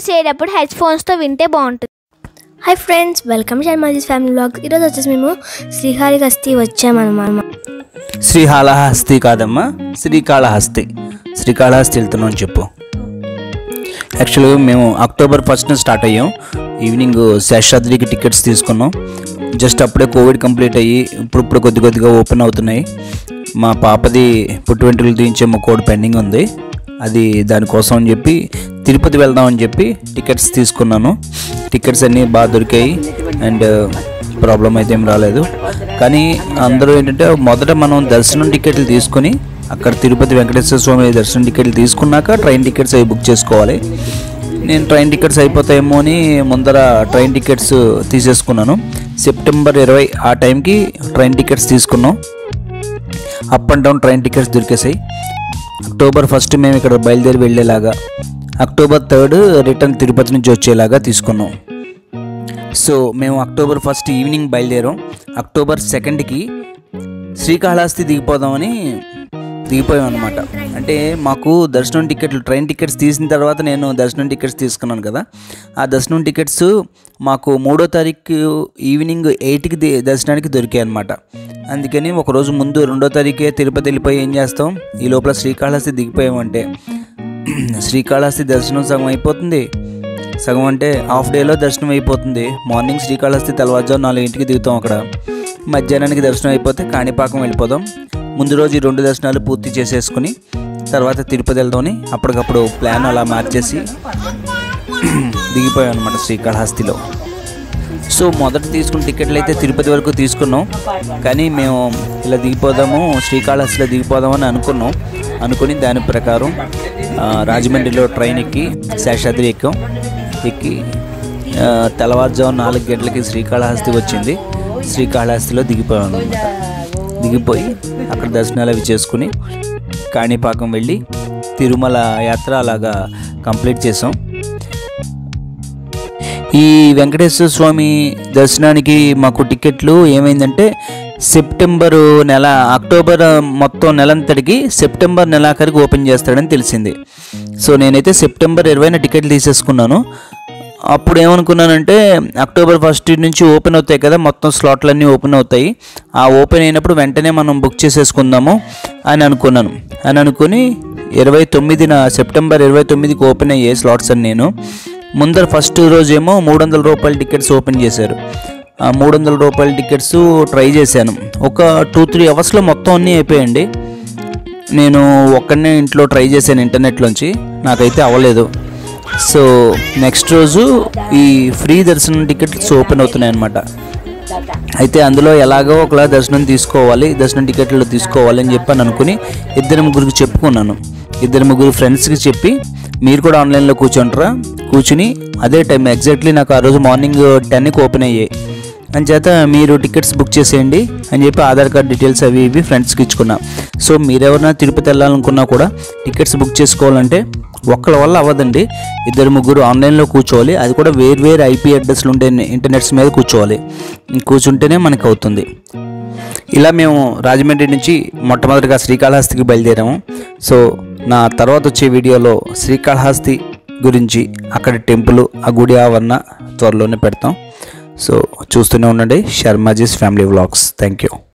చేసేటప్పుడు హెడ్ ఫోన్స్తో వింటే బాగుంటుంది hi friends welcome Sharmaji's family blogs ఈరోజు వచ్చేసి మేము శ్రీకాళహస్తి వచ్చామన్నమాట శ్రీకాళహస్తి కాదమ్మా శ్రీకాళహస్తి శ్రీకాళహస్తి వెళ్తున్నాం అని చెప్పు యాక్చువల్గా మేము అక్టోబర్ ఫస్ట్న స్టార్ట్ అయ్యాం ఈవినింగ్ శేషాద్రికి టికెట్స్ తీసుకున్నాం జస్ట్ అప్పుడే కోవిడ్ కంప్లీట్ అయ్యి ఇప్పుడు ఇప్పుడు కొద్ది కొద్దిగా ఓపెన్ అవుతున్నాయి మా పాపది పుట్టు వెంట్రుకలు తీయించే మా కోడ్ పెండింగ్ ఉంది అది దానికోసం అని చెప్పి తిరుపతి వెళ్దామని చెప్పి టికెట్స్ తీసుకున్నాను టికెట్స్ అన్నీ బాగా దొరికాయి అండ్ ప్రాబ్లం అయితే ఏం రాలేదు కానీ అందరూ ఏంటంటే మొదట మనం దర్శనం టికెట్లు తీసుకొని అక్కడ తిరుపతి వెంకటేశ్వర స్వామి దర్శనం టికెట్లు తీసుకున్నాక ట్రైన్ టికెట్స్ అవి బుక్ చేసుకోవాలి నేను ట్రైన్ టికెట్స్ అయిపోతాయేమో అని ముందర ట్రైన్ టికెట్స్ తీసేసుకున్నాను సెప్టెంబర్ ఇరవై ఆ టైంకి ట్రైన్ టికెట్స్ తీసుకున్నాం up and down train tickets దొరికేసాయి అక్టోబర్ ఫస్ట్ మేము ఇక్కడ బయలుదేరి వెళ్ళేలాగా అక్టోబర్ థర్డ్ రిటర్న్ తిరుపతి నుంచి వచ్చేలాగా తీసుకున్నాం సో మేము అక్టోబర్ ఫస్ట్ ఈవినింగ్ బయలుదేరాం అక్టోబర్ సెకండ్కి శ్రీకాళహస్తి దిగిపోదామని దిగిపోయాం అనమాట అంటే మాకు దర్శనం టికెట్లు ట్రైన్ టికెట్స్ తీసిన తర్వాత నేను దర్శనం టికెట్స్ తీసుకున్నాను కదా ఆ దర్శనం టికెట్స్ మాకు మూడో తారీఖు ఈవినింగ్ ఎయిట్కి ది- దర్శనానికి దొరికాయి అనమాట అందుకని ఒక రోజు ముందు రెండో తారీఖే తిరుపతి వెళ్ళిపోయి ఏం చేస్తాం ఈ లోపల శ్రీకాళహస్తి దిగిపోయామంటే శ్రీకాళహస్తి దర్శనం సగం అయిపోతుంది సగం అంటే హాఫ్ డేలో దర్శనం అయిపోతుంది మార్నింగ్ శ్రీకాళహస్తి తెల్లవారుజాము నాలుగింటికి దిగుతాం అక్కడ మధ్యాహ్నానికి దర్శనం అయిపోతే కాణిపాకం వెళ్ళిపోదాం ముందు రోజు ఈ రెండు దర్శనాలు పూర్తి చేసేసుకుని తర్వాత తిరుపతి వెళ్దామని అప్పటికప్పుడు ప్లాన్ అలా మార్చేసి దిగిపోయాం అనమాట శ్రీకాళహస్తిలో సో మొదట తీసుకున్న టికెట్లు అయితే తిరుపతి వరకు తీసుకున్నాం కానీ మేము ఇలా దిగిపోదాము శ్రీకాళహస్తిలో దిగిపోదామని అనుకున్నాం అనుకుని దాని ప్రకారం ఆ, రాజమండ్రిలో ట్రైన్ ఎక్కి శేషాద్రి ఎక్కాం ఎక్కి ఆ, తెల్లవారుజాము నాలుగు గంటలకి శ్రీకాళహస్తి వచ్చింది శ్రీకాళహస్తిలో దిగిపోయాం అనమాట దిగిపోయి అక్కడ దర్శనాలు అవి చేసుకుని కాణిపాకం వెళ్ళి తిరుమల యాత్ర అలాగా కంప్లీట్ చేసాం ఈ వెంకటేశ్వర స్వామి దర్శనానికి మాకు టికెట్లు ఏమైందంటే సెప్టెంబర్ నెల అక్టోబర్ మొత్తం నెలంతటికి సెప్టెంబర్ నెలాఖరికి ఓపెన్ చేస్తాడని తెలిసింది సో నేనైతే సెప్టెంబర్ ఇరవైన టికెట్లు తీసేసుకున్నాను అప్పుడు ఏమనుకున్నానంటే అక్టోబర్ ఫస్ట్ నుంచి ఓపెన్ అవుతాయి కదా మొత్తం స్లాట్లన్నీ ఓపెన్ అవుతాయి ఆ ఓపెన్ అయినప్పుడు వెంటనే మనం బుక్ చేసేసుకుందాము అని అనుకున్నాను అని అనుకుని ఇరవై తొమ్మిదిన సెప్టెంబర్ ఇరవై తొమ్మిదికి ఓపెన్ అయ్యే స్లాట్స్ అని నేను ముందర ఫస్ట్ రోజేమో మూడు వందల రూపాయల టికెట్స్ ఓపెన్ చేశారు ఆ మూడు వందల రూపాయల టికెట్స్ ట్రై చేశాను ఒక టూ త్రీ అవర్స్లో మొత్తం అన్నీ అయిపోయాయండి నేను ఒక్కడనే ఇంట్లో ట్రై చేశాను ఇంటర్నెట్లోంచి నాకైతే అవ్వలేదు సో నెక్స్ట్ రోజు ఈ ఫ్రీ దర్శనం టికెట్స్ ఓపెన్ అవుతున్నాయి అనమాట అయితే అందులో ఎలాగో ఒకలా దర్శనం తీసుకోవాలి దర్శనం టికెట్లు తీసుకోవాలి అని చెప్పి అని అనుకుని ఇద్దరు ముగ్గురికి చెప్పుకున్నాను ఇద్దరు ముగ్గురు ఫ్రెండ్స్కి చెప్పి మీరు కూడా ఆన్లైన్లో కూర్చుంటారా కూర్చుని అదే టైం ఎగ్జాక్ట్లీ నాకు ఆ రోజు మార్నింగ్ టెన్కి ఓపెన్ అయ్యాయి అంచేత మీరు టికెట్స్ బుక్ చేసేయండి అని చెప్పి ఆధార్ కార్డ్ డీటెయిల్స్ అవి ఇవి ఫ్రెండ్స్కి ఇచ్చుకున్నా సో మీరెవరైనా తిరుపతి వెళ్ళాలనుకున్నా కూడా టికెట్స్ బుక్ చేసుకోవాలంటే ఒక్కళ్ళ వల్ల అవ్వదండి ఇద్దరు ముగ్గురు ఆన్లైన్లో కూర్చోవాలి అది కూడా వేరు వేరు ఐపీ అడ్రస్లు ఉండే ఇంటర్నెట్స్ మీద కూర్చోవాలి కూర్చుంటేనే మనకు అవుతుంది ఇలా మేము రాజమండ్రి నుంచి మొట్టమొదటిగా శ్రీకాళహస్తికి బయలుదేరాము సో నా తర్వాత వచ్చే వీడియోలో శ్రీకాళహస్తి గురించి అక్కడ టెంపుల్ ఆ గుడి ఆవరణ త్వరలోనే పెడతాం సో చూస్తూనే ఉండండి Sharmaji's family vlogs thank you